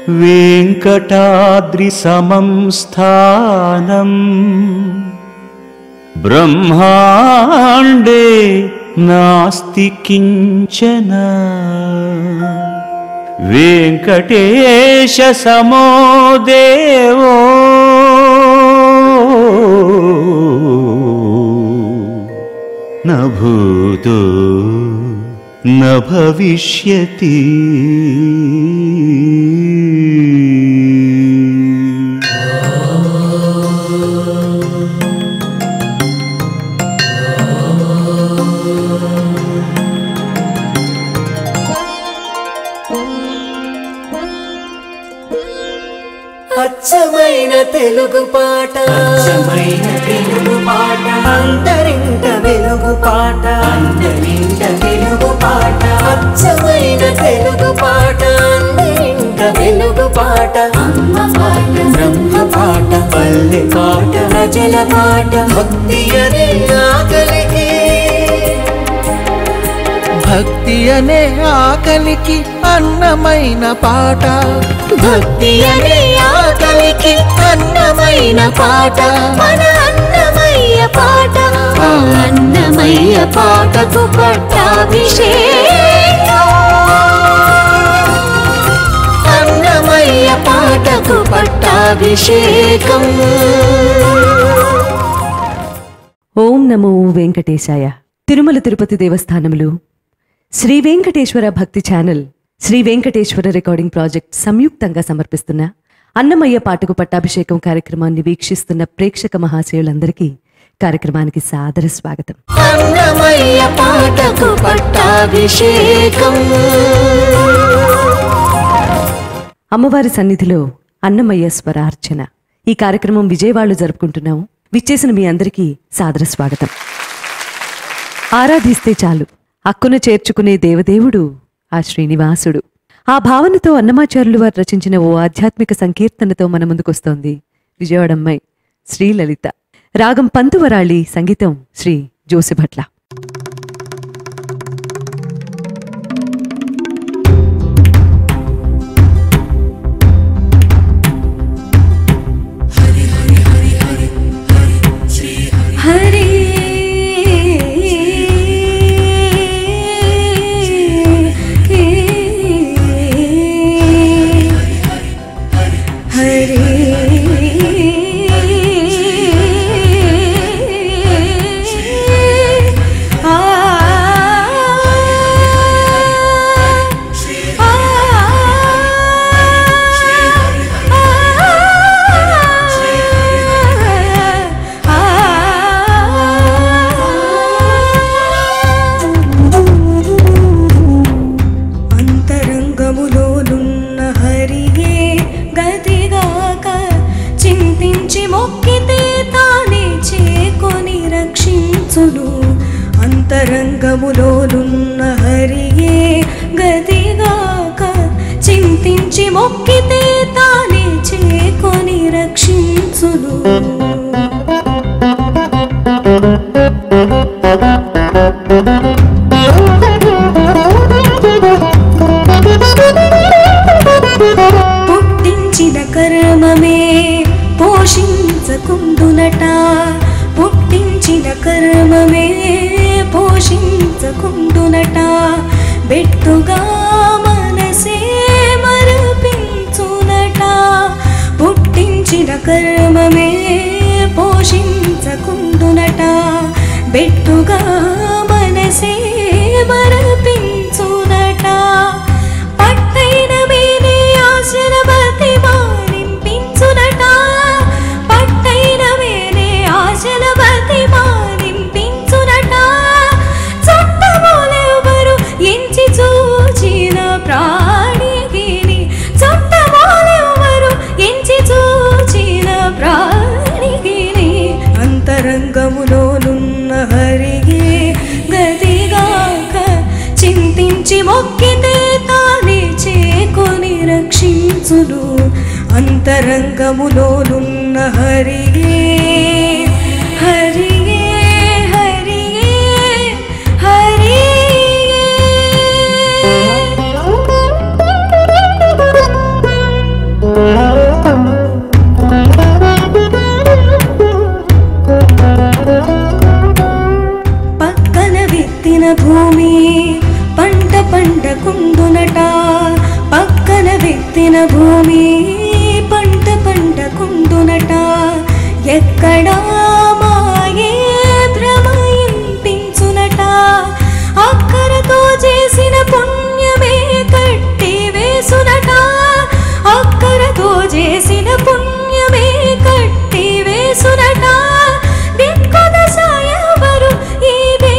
वेङ्कटाद्रिसमं स्थानम् ब्रह्माण्डे नास्ति किञ्चन वेङ्कटेशसमो देवो न भूतो न भविष्यति అచ్చమైన తెలుగు పాట అచ్చమైన తెలుగు పాట అంతరింట వెలుగు పాట అందరింట తెలుగు పాట అచ్చమైన తెలుగు పాట అందరింట వెలుగు పాట అమ్మ పాట బ్రహ్మ పాట పల్లె పాట ప్రజల పాట భక్తి అనే ఆకలికి భక్తి అనే ఆకలికి అన్నమైన పాట భక్తి అనే ఆకలికి అన్నమైన పాట మన అన్నమయ్య పాట ఆ అన్నమయ్య పాటకు పట్టాభిషేకం అన్నమయ్య పాటకు పట్టాభిషేకం ఓం నమో వెంకటేశాయ Tirumala Tirupati దేవస్థానములు Sri Venkateswara Bhakti channel Sri Venkateswara recording project సంయుక్తంగా సమర్పిస్తున్న అన్నమయ్య పాటకు పట్టాభిషేకం కార్యక్రమాన్ని వీక్షిస్తున్న ప్రేక్షక మహాశయులందరికీ కార్యక్రమానికి సాదర స్వాగతం అన్నమయ్య పాటకు పట్టాభిషేకం అమ్మవారి సన్నిధిలో అన్నమయ్య స్వరార్చన ఈ కార్యక్రమం విజయవాడలో జరుపుకుంటున్నాం విచ్చేసిన మీ అందరికీ సాదర స్వాగతం ఆరాధిస్తే చాలు అక్కున చేర్చుకునే దేవదేవుడు ఆ శ్రీనివాసుడు ఆ భావనతో అన్నమాచార్యులు వారు రచించిన ఓ ఆధ్యాత్మిక సంకీర్తనతో మన ముందుకొస్తోంది విజయవాడమ్మాయి శ్రీలలిత రాగం పంతువరాళి సంగీతం శ్రీ జోసిభట్ల హరి హరి ఆ అంతరంగములోనున్న హరియే గతిగాక చింతించి మొక్కితే తానే చేకొని రక్షించును అంతరంగములోనున్న హరియే గతిగాక చింతించి మొక్కితే తానే చేకొని రక్షించును పుట్టించిన కర్మమే పోషించకుందునట పుట్టించిన కర్మమే పోషించకుందునట బెట్టుగా మనసే మరపించునట పుట్టించిన కర్మమే పోషించకుందునట బెట్టుగా మనసే మరపించునట పట్టైన మీనే ఆశల బతి మానింపించునట పట్టైన మీనే ఆశల బతి మానింపించునట చుట్టమూలెవరు ఎంచి చూచిన ప్రాణిగిని చుట్టమూలెవరు ఎంచి చూచిన ప్రాణిగిని అంతరంగములోనున్న హరిగే గతిగాక చింతించి మొక్కితే తానే చేకొని రక్షించును అంతరంగములోనున్న హరిగే హరిగే హరిగే హరిగే ఎక్కడా మాయే భ్రమయింపించునట అక్కరతో చేసిన పుణ్యమే కట్టి వేసునట అక్కరతో చేసిన పుణ్యమే కట్టి వేసునట దిక్కుద సాయవరు ఇదే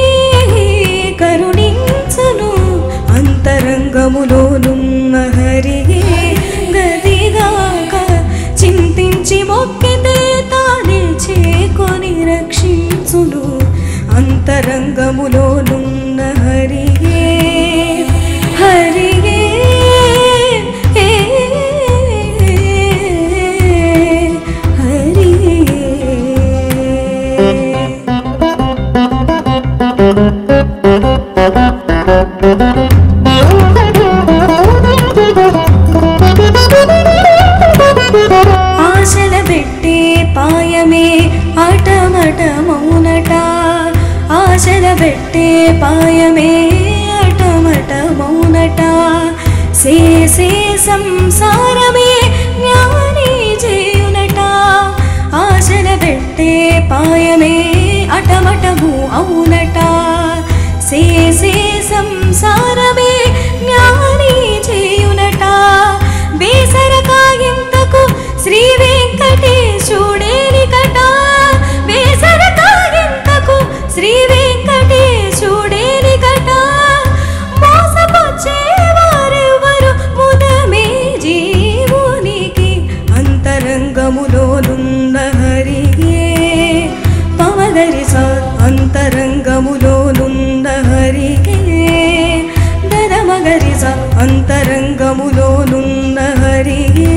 కరుణించను అంతరంగములోనున్న హరియే గదిగాక చింతించి మొక్కితే తానే చేకొని రక్షించును అంతరంగములోనున్న హరియే హరియే ఏ, హరియే ఆశల పెట్టి పాయమే అటమట మౌనట ఆశల పెట్టే పాయమే అటమట మౌనట సేసే సంసారమే జ్ఞాని చేయునట ఆశల పెట్టే పాయమే అటమటము అవునట సేసే సంసారమే జ్ఞాని చేయునట బేసరకాగింతకు శ్రీ వెంకటేశుడేని కట బేసరకాగింతకు శ్రీ వెంకటేశుడేని కట మోసపుచ్చే వారెవరు ముదమే జీవునికి అంతరంగములోనున్న హరియే పవదరి స అంతరంగములోనున్న హరియే దదమగరి స అంతరంగములోనున్న హరియే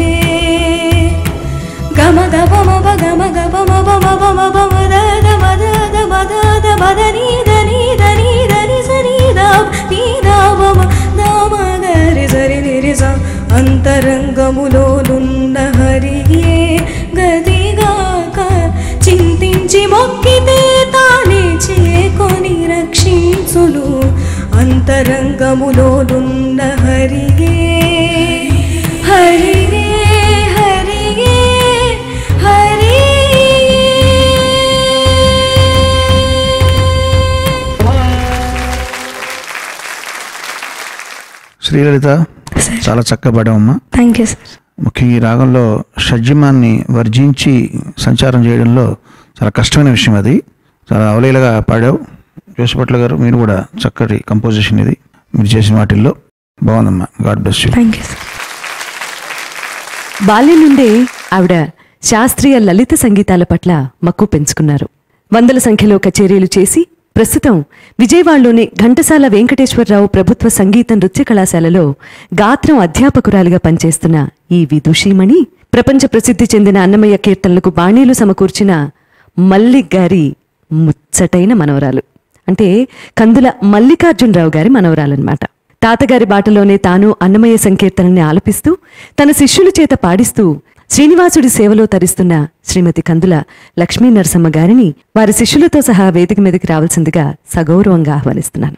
గమ గమ మమ గమ గమ మమ మమ మమ మద మద మద మద నీద నీద నీద ని సరి దా నీద మమ దామ గరి సరి నిరి స అంతరంగములోనున్న హరియే గదిగాక చింతించి మొక్కితే తానే చేకొని రక్షించును అంతరంగములోనున్న హరియే హరియే హరియే శ్రీలలిత చాలా చక్కగా పాడామమ్మా థ్యాంక్ యూ సార్ ముఖ్యంగా ఈ రాగంలో షడ్జిమాన్ని వర్జించి సంచారం చేయడంలో చాలా కష్టమైన విషయం అది చాలా అవలీలగా పాడావు జోసిపట్ల గారు మీరు కూడా చక్కటి కంపోజిషన్ ఇది మీరు చేసిన వాటిల్లో బాగుందమ్మా God bless you thank you sir బాల్యం నుండే ఆవిడ శాస్త్రీయ లలిత సంగీతాల పట్ల మక్కువ పెంచుకున్నారు వందల సంఖ్యలో కచేరీలు చేసి ప్రస్తుతం విజయవాడలోని ఘంటసాల వెంకటేశ్వరరావు ప్రభుత్వ సంగీత నృత్య కళాశాలలో గాత్రం అధ్యాపకురాలిగా పనిచేస్తున్న ఈ విదుషీమణి ప్రపంచ ప్రసిద్ధి చెందిన అన్నమయ్య కీర్తనలకు బాణీలు సమకూర్చిన మల్లిక్ గారి ముచ్చటైన మనవరాలు అంటే కందుల మల్లికార్జునరావు గారి మనవరాలన్నమాట తాతగారి బాటలోనే తాను అన్నమయ్య సంకీర్తనని ఆలపిస్తూ తన శిష్యుల చేత పాడిస్తూ శ్రీనివాసుడి సేవలో తరిస్తున్న శ్రీమతి కందుల లక్ష్మీ నరసమ్మ గారిని వారి శిష్యులతో సహా వేదిక మీదకి రావాల్సిందిగా సగౌరవంగా ఆహ్వానిస్తున్నాను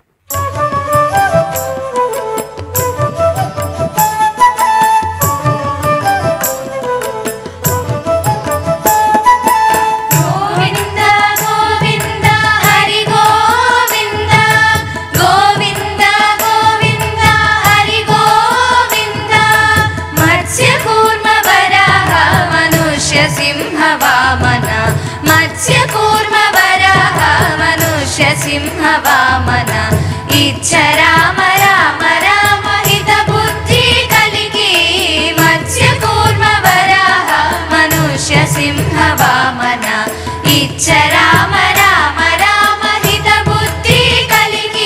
గోవింద గోవింద హరి గోవింద గోవింద గోవింద హరి గోవింద మత్స్య కూర్మ వరాహ మనుష్య సింహ వామన మత్స్య కూర్మ వరాహ మనుష్య సింహ వామన ఇచ్చ రామ రామ రామ హిత బుద్ధి కలిగి మత్స్య కూర్మ వరాహ మనుష్య సింహ వామన ఇచ్చ రామ రామ రామ హిత బుద్ధి కలిగి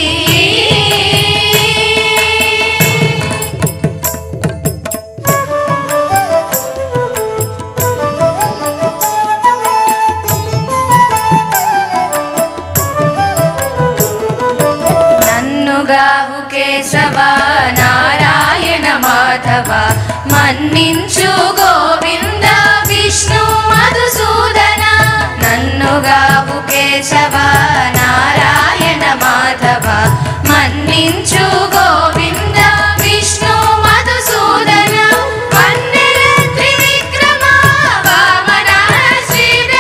నన్నుగావు కేశవ నారాయణ మాధవ మన్నించు గోవింద విష్ణు మధుసూదన నన్నుగావు కేశవ నారాయణ మాధవ మన్నించు గోవింద విష్ణు మధుసూదన వన్నెల త్రివిక్రమ వామన శ్రీ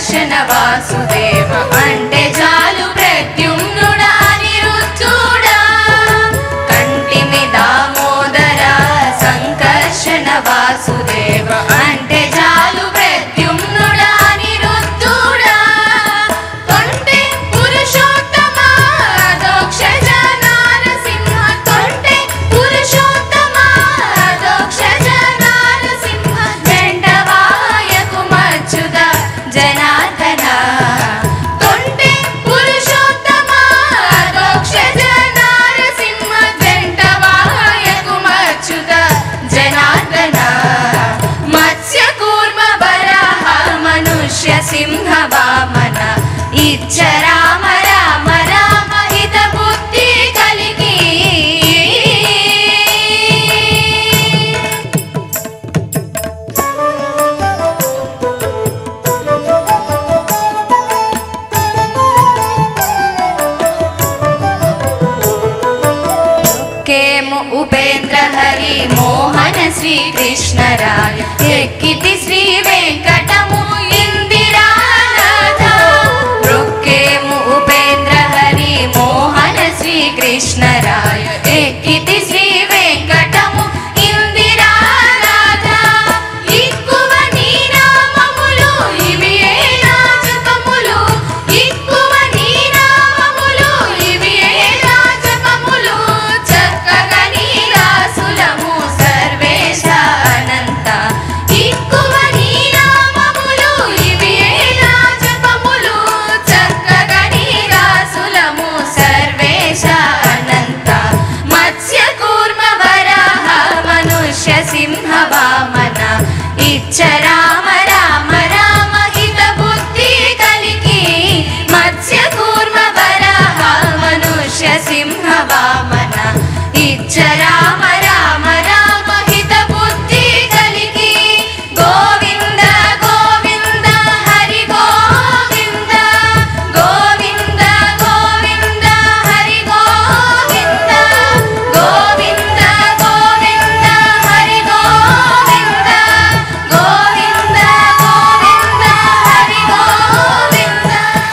సంకర్షణ వాసుదేవ అంటే చాలు ప్రద్యుమ్నుడ అనిరుద్ధుడా కంటిమి దామోదర సంకర్షణ వాసుదేవ అంటే చాలు ప్రద్యుమ్నుడ అనిరుద్ధుడా కొంటే పురుషోత్తమ అదోక్షజ నారసింహ కొంటే పురుషోత్తమ అదోక్షజ నారసింహ జండవాయకు మచ్చుద జనార్దన కొంటే పురుషోత్తమ అదోక్షజ నారసింహ జండవాయకు మచ్చుద జనార్దన మత్స్య కూర్మ వరాహ మనుష్య సింహ వామన ఇచ్చ రామ రామ రామ హిత బుద్ధి కలిగి కేము ఉపేంద్ర హరి మోహన శ్రీ కృష్ణ రాయ ఎక్కితి శ్రీ వెంకటము ఇందిరానాథ రుక్కేము ఉపేంద్ర హరి మోహన శ్రీ కృష్ణ రాయ ఎక్కితి శ్రీ వెంకటము ఇందిరానాథ ఇక్కువ నీ నామములు ఇవి ఏ రాజకములు ఇక్కువ నీ నామములు ఇవి ఏ రాజకములు చక్కగా నీ రాసులము సర్వేశ అనంత ఇక్కువ నీ నామములు ఇవి ఏ రాజకములు చక్కగా నీ రాసులము సర్వేశ అనంత మత్స్య కూర్మ వరాహ మనుష్య సింహ వామన ఇచ్చ రామ రామ రామ హిత బుద్ధి కలిగి మత్స్య కూర్మ వరాహ మనుష్య సింహ వామన ఇచ్చ రామ రామ రామ హిత బుద్ధి కలిగి గోవింద గోవింద హరి గోవింద గోవింద గోవింద హరి గోవింద గోవింద గోవింద హరి గోవింద గోవింద గోవింద హరి గోవింద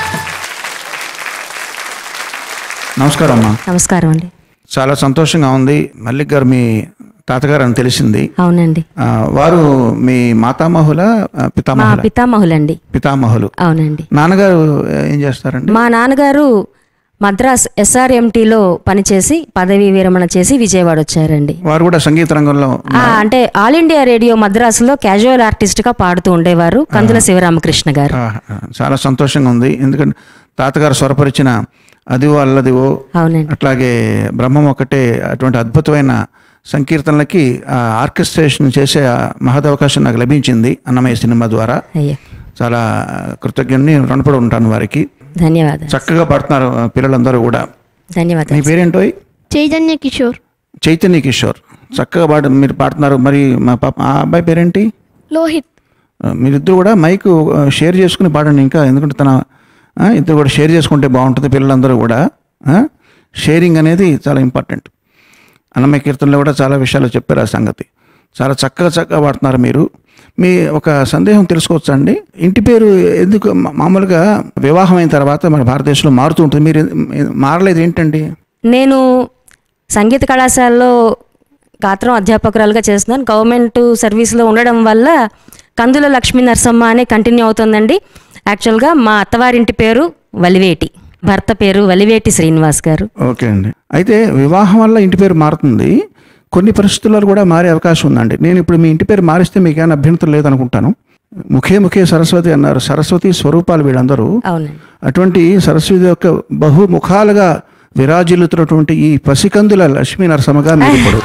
నమస్కారం అమ్మా నమస్కారం అండి చాలా సంతోషంగా ఉంది మల్లిక్ గారు మీ తాతగారు అని తెలిసింది అవునండి ఆ, వారు మీ మాతామహుల ఆ, మా పితామహుల పితామహులండి పితామహులు అవునండి నాన్నగారు ఏం చేస్తారండి మా నాన్నగారు మద్రాస్ ఎస్ఆర్ఎంటీలో పనిచేసి పదవీ విరమణ చేసి విజయవాడ వచ్చారండి వారు కూడా సంగీత రంగంలో ఆ, అంటే ఆల్ ఇండియా రేడియో మద్రాసులో క్యాజువల్ ఆర్టిస్ట్ గా పాడుతూ ఉండేవారు కందుల శివరామకృష్ణ గారు ఆ, చాలా సంతోషంగా ఉంది ఎందుకంటే తాతగారు స్వరపరిచిన అదివో అల్లదివో అవునండి అట్లాగే బ్రహ్మం ఒకటే అటువంటి అద్భుతమైన సంకీర్తనలకి ఆ ఆర్కెస్ట్రేషన్ చేసే ఆ మహదవకాశం నాకు లభించింది అన్నమయ్య సినిమా ద్వారా అయ్యా చాలా కృతజ్ఞని రుణపడి ఉంటాను వారికి ధన్యవాదాలు చక్కగా పాడుతున్నారు ఆ, పిల్లలందరూ కూడా మీ ధన్యవాదాలు పేరేంటో చైతన్య కిషోర్ చైతన్య కిషోర్ చక్కగా పాడు మీరు పాడుతున్నారు మరి మా పాప ఆ అబ్బాయి పేరేంటి లోహిత్ ఆ, మీరిద్దరు కూడా మైక్ ఆ, షేర్ చేసుకుని పాడండి ఇంకా ఎందుకంటే తన ఆ, ఇద్దరు కూడా షేర్ చేసుకుంటే బాగుంటుంది పిల్లలందరూ కూడా ఆ? షేరింగ్ అనేది చాలా ఇంపార్టెంట్ అన్నమయ్య కీర్తనలో కూడా చాలా విషయాలు చెప్పారు ఆ సంగతి చాలా చక్కగా చక్కగా పాడుతున్నారు మీరు మీ ఒక సందేహం తెలుసుకోవచ్చా అండి ఇంటి పేరు ఎందుకు మా- మామూలుగా వివాహం అయిన తర్వాత మన భారతదేశంలో మారుతూ ఉంటుంది మీరు ఎ- మారలేదు ఏంటండి నేను సంగీత కళాశాలలో గాత్రం అధ్యాపకురాలుగా చేస్తున్నాను గవర్నమెంట్ సర్వీస్లో ఉండడం వల్ల కందుల లక్ష్మీ నరసమ్మ అనే కంటిన్యూ అవుతుందండి యాక్చువల్గా మా అత్తవారింటి పేరు వలివేటి భర్త పేరు వలివేటి శ్రీనివాస్ గారు ఓకే అండి అయితే వివాహం వల్ల ఇంటి పేరు మారుతుంది కొన్ని పరిస్థితుల్లో కూడా మారే అవకాశం ఉందండి నేను ఇప్పుడు మీ ఇంటి పేరు మారిస్తే మీకు ఏమైనా అభ్యంతరం లేదనుకుంటాను ముఖే ముఖే సరస్వతి అన్నారు సరస్వతి స్వరూపాలు వీళ్ళందరూ అవునండి అటువంటి సరస్వతి యొక్క బహుముఖాలుగా విరాజిల్లుతున్నటువంటి ఈ పసికందుల లక్ష్మీ నరసమ్మగా మీరు ఇప్పుడు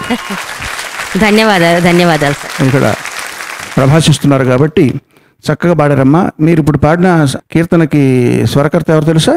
ధన్యవాదాలు ధన్యవాదాలు సార్ ఇక్కడ ప్రభాషిస్తున్నారు కాబట్టి చక్కగా పాడారమ్మా మీరు ఇప్పుడు పాడిన కీర్తనకి స్వరకర్త ఎవరు తెలుసా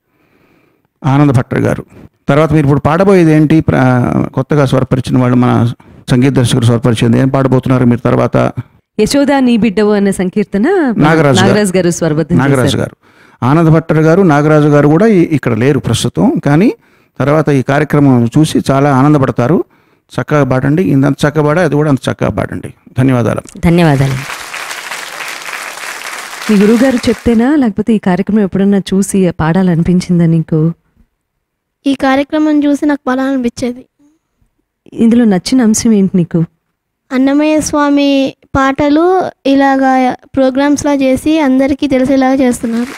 ఆనంద భట్టర్ గారు తర్వాత మీరు ఇప్పుడు పాడబోయేది ఏంటి ప్ర- కొత్తగా స్వరపరిచిన వాళ్ళు మన సంగీత దర్శకుడు స్వరపరిచింది ఏం పాడబోతున్నారు మీరు తర్వాత యశోద నీ బిడ్డవు అన్న సంకీర్తన నాగరాజు గారు. నాగరాజు గారు స్వరబద్ధం నాగరాజు చేశారు. గారు ఆనంద భట్టర్ గారు నాగరాజు గారు కూడా ఈ- ఇక్కడ లేరు ప్రస్తుతం కానీ తర్వాత ఈ కార్యక్రమం చూసి చాలా ఆనందపడతారు చక్కగా పాడండి ఇంత చక్కగా పాడా అది కూడా అంత చక్కగా పాడండి ధన్యవాదాలు ధన్యవాదాలు మీ గురువుగారు చెప్తేనా లేకపోతే ఈ కార్యక్రమం ఎప్పుడన్నా చూసి పాడాలనిపించిందా నీకు ఈ కార్యక్రమం చూసి నాకు పాడాలనిపించేది ఇందులో నచ్చిన అంశం ఏంటి నీకు అన్నమయ్య స్వామి పాటలు ఇలాగా ప్రోగ్రామ్స్లా చేసి అందరికీ తెలిసేలాగా చేస్తున్నారు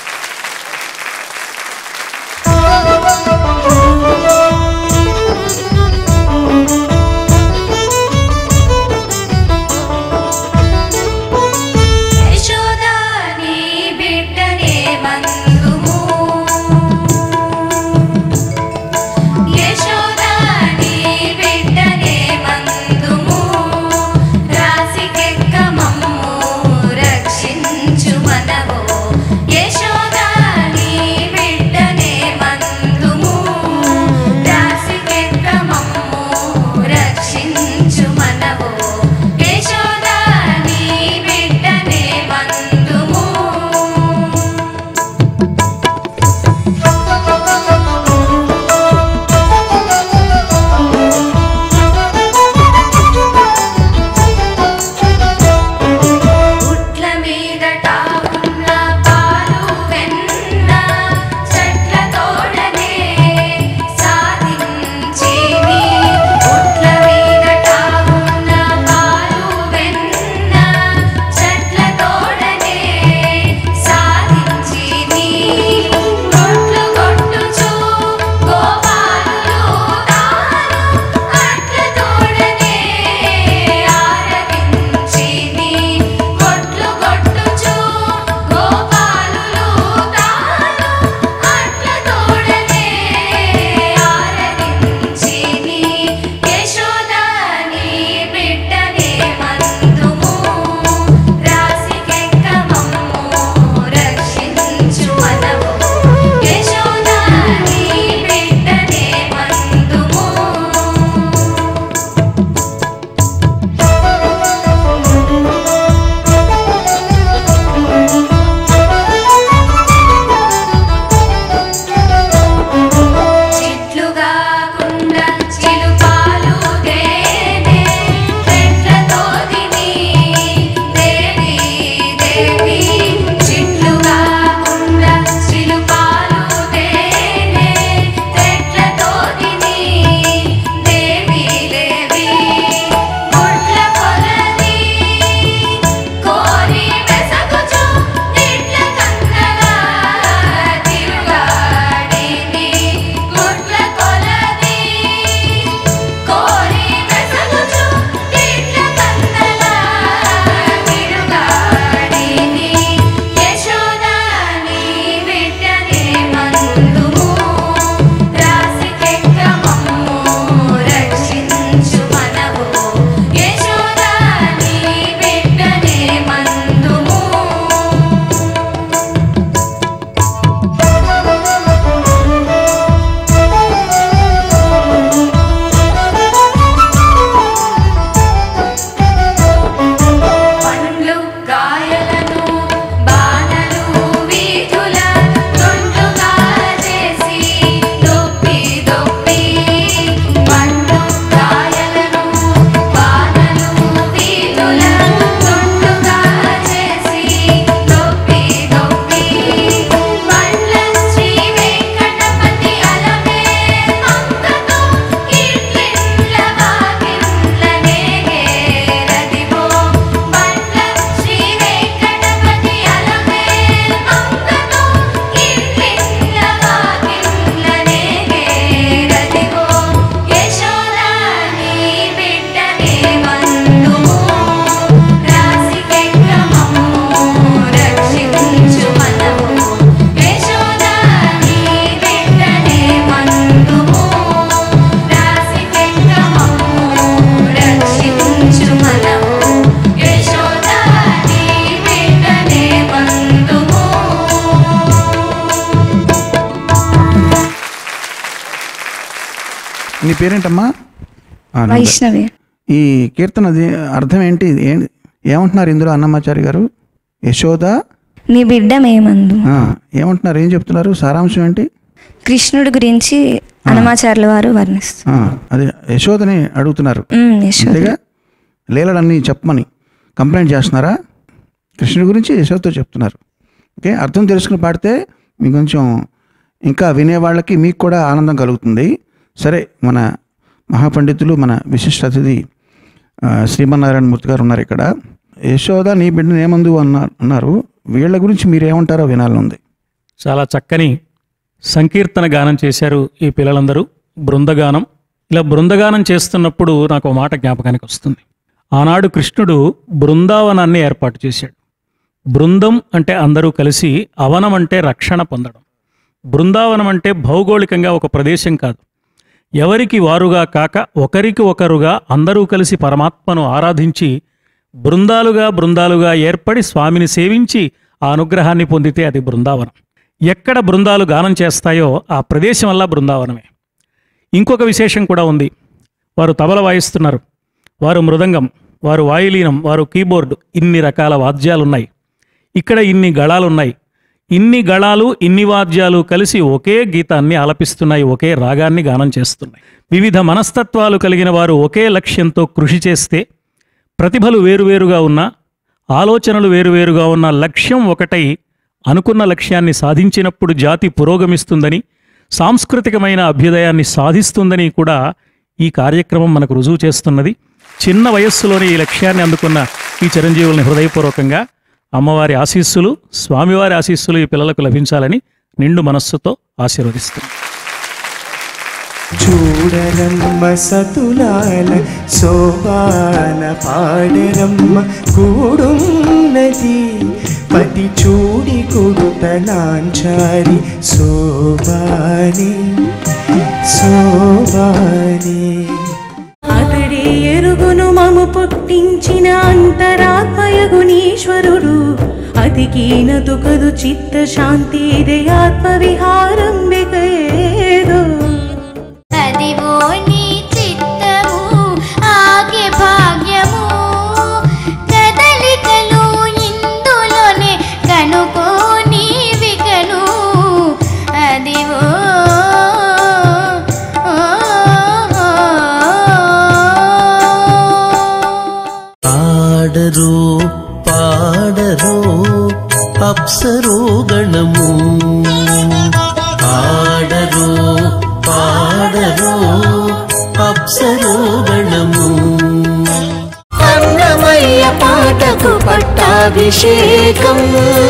యశోదా నీ బిడ్డనే మందుము యశోదా నీ బిడ్డనే మందుము రాసికెక్క మమ్ము రక్షించు మనవో యశోదా నీ బిడ్డనే మందుము రాసికెక్క మమ్ము రక్షించు మనవో యశోదా నీ బిడ్డనే మందుము పుట్ల మీదట ఉన్న పాలు వెన్న చెట్ల తోడనే సాధించిని పుట్ల మీదట ఉన్న పాలు వెన్న చెట్ల తోడనే సాధించిని కొట్లు కొట్టుచు గోపాలు తాను అట్ల తోడనే ఆరగించిని కొట్లు కొట్టుచు గోపాలులు తాను అట్ల తోడనే ఆరగించిని యశోదాని బిడ్డనే మందుము రాసికెక్క మమ్ము రక్షించు మనవు యశోదాని బిడ్డనే మందుము చిట్లుగా కుండ చిలుపాలు దేనే చెట్లతో తిని దేవి దేవి చిట్లుగా కుండ చిలుపాలు దేనే చెట్లతో తిని దేవి దేవి గుడ్ల కొలది కోరి వెసగుచు నిట్ల కందగా తిరుగాడిని గుడ్ల కొలది కోరి వెసగుచు నిట్ల కందగా తిరుగాడిని యశోదాని బిడ్డనే మందుము రాసికెక్క మమ్ము రక్షించు మనవు యశోదాని బిడ్డనే మందుము పండ్లు కాయలను బాణలు వీధుల తొండుగా చేసి దొప్పి దొప్పి పండ్లు కాయలను బాణలు వీధుల తొండుగా చేసి దొప్పి దొప్పి పండ్ల శ్రీ వెంకటపతి అలమే అంకతో కీర్తిండ్ల వాకిండ్లనే రదివో పండ్ల శ్రీ వెంకటపతి అలమే అంకతో కీర్తిండ్ల వాకిండ్లనే రదివో యశోదాని బిడ్డనే మందుము రాసికెక్క మమ్ము రక్షించు మనము యశోదాని బిడ్డనే మందుము రాసికెక్క మమ్ము రక్షించు మనము యశోదాని బిడ్డనే మందుము నీ పేరేంటమ్మా ఆ, నంద. వైష్ణవి ఈ కీర్తన ది- అర్థం ఏంటి ఏం ఏమంటున్నారు ఇందులో అన్నమాచారి గారు యశోద నీ బిడ్డ మేమందు ఆ, ఏమంటున్నారు ఏం చెప్తున్నారు సారాంశం ఏంటి కృష్ణుడి గురించి అనమాచార్యుల వారు వర్ణిస్తారు ఆ, అదే యశోదని అడుగుతున్నారు ఉమ్, యశోద అంతేగా లీలలన్నీ చెప్పమని కంప్లైంట్ చేస్తున్నారా కృష్ణుడి గురించి యశోదతో చెప్తున్నారు ఓకే అర్థం తెలుసుకుని పాడితే మీకు కొంచెం ఇంకా వినేవాళ్ళకి మీకు కూడా ఆనందం కలుగుతుంది సరే మన మహాపండితులు మన విశిష్ట అతిథి ఆ, శ్రీమన్నారాయణ మూర్తి గారు ఉన్నారు ఇక్కడ యశోద నీ బిడ్డను ఏమందు అన్నారు అన్నారు వీళ్ళ గురించి మీరు ఏమంటారో వినాలనుంది చాలా చక్కని సంకీర్తన గానం చేశారు ఈ పిల్లలందరూ బృందగానం ఇలా బృందగానం చేస్తున్నప్పుడు నాకు ఒక మాట జ్ఞాపకానికి వస్తుంది ఆనాడు కృష్ణుడు బృందావనాన్ని ఏర్పాటు చేశాడు బృందం అంటే అందరూ కలిసి అవనం అంటే రక్షణ పొందడం బృందావనం అంటే భౌగోళికంగా ఒక ప్రదేశం కాదు ఎవరికి వారుగా కాక ఒకరికి ఒకరుగా అందరూ కలిసి పరమాత్మను ఆరాధించి బృందాలుగా బృందాలుగా ఏర్పడి స్వామిని సేవించి ఆ అనుగ్రహాన్ని పొందితే అది బృందావనం ఎక్కడ బృందాలు గానం చేస్తాయో ఆ ప్రదేశం వల్ల బృందావనమే ఇంకొక విశేషం కూడా ఉంది వారు తబల వాయిస్తున్నారు వారు మృదంగం వారు వాయులీనం వారు కీబోర్డు ఇన్ని రకాల వాద్యాలున్నాయి ఇక్కడ ఇన్ని గళాలున్నాయి ఇన్ని గళాలు ఇన్ని వాద్యాలు కలిసి ఒకే గీతాన్ని ఆలపిస్తున్నాయి ఒకే రాగాన్ని గానం చేస్తున్నాయి వివిధ మనస్తత్వాలు కలిగిన వారు ఒకే లక్ష్యంతో కృషి చేస్తే ప్రతిభలు వేరువేరుగా ఉన్నా ఆలోచనలు వేరువేరుగా ఉన్న లక్ష్యం ఒకటై అనుకున్న లక్ష్యాన్ని సాధించినప్పుడు జాతి పురోగమిస్తుందని సాంస్కృతికమైన అభ్యుదయాన్ని సాధిస్తుందని కూడా ఈ కార్యక్రమం మనకు రుజువు చేస్తున్నది చిన్న వయస్సులోనే ఈ లక్ష్యాన్ని అందుకున్న ఈ చిరంజీవుల్ని హృదయపూర్వకంగా అమ్మవారి ఆశీస్సులు స్వామివారి ఆశీస్సులు ఈ పిల్లలకు లభించాలని నిండు మనస్సుతో ఆశీర్వదిస్తున్నాను చూడరమ్మ సతులాల శోభాన పాడరమ్మ కూడున్నది పది చూడి కొడుతనాంచారి శోభాని శోభాని అతడే ఎరుగును మము పుట్టించిన అంతరాత్మయగునీశ్వరుడు అతికీన తుకదు చిత్త శాంతి ఆత్మ విహారం ఏదో అదివో నీ చిత్తము ఆగే భాగ్యము కదలికలు ఇందులోనే కనుకో నీవికను అదివో పాడరు పాడరు అప్సరో గణము పాడరు పాడరు అప్సరో గణము అన్నమయ్య పాటకు పట్టాభిషేకం